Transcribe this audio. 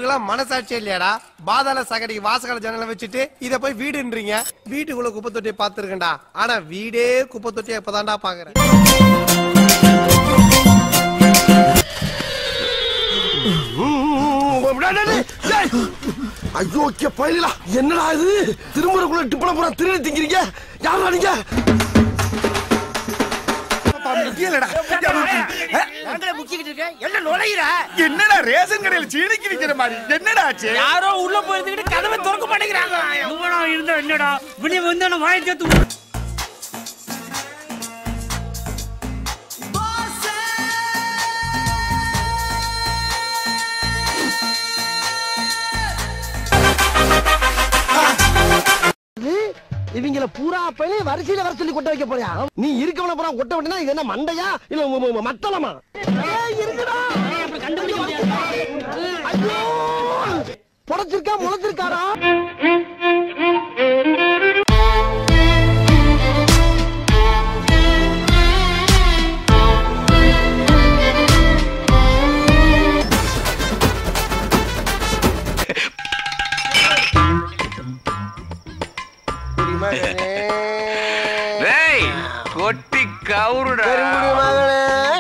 உங்களுக்கு எல்லாம் மனசாட்சி இல்லையாடா பாதாள சகடி வாசகட ஜன்னலை வச்சுட்டு இத போய் வீடுன்றீங்க வீட்டுக்குள்ள குப்பை தொட்டியை பார்த்திருக்கேன்டா ஆனா வீடே குப்பை தொட்டியை இப்பதான்டா பாக்குறேன் ஐயோ பயிலா என்னடா இது திருமுறைக்குள்ள டிப்பன பூரா திருடி திங்கிறீங்க யாரா நீங்க என்னடா ரேஷன் கடையில சீனிக்கு நிக்கிற மாதிரி என்னடா ஆச்சு யாரோ உள்ள போயிருந்துக்கிட்டு கதவை திறக்க மாட்டேங்கிறாங்க இவனா இருந்தா என்னடா வெளிய வந்து நான் வாயை சேர்த்து இவங்கள பூரா பயில வரிசையில வர சொல்லி கொட்ட வைக்க போறியா நீ இருக்கவன பூரா கொட்ட விட்டனா இது என்ன மண்டையா இல்ல ம- ம- மத்தளமா ஏய், இருக்குடா ஐயோ புடச்சிருக்கா முளைச்சிருக்காரா டேய் கொட்டி கவுருடா மகளே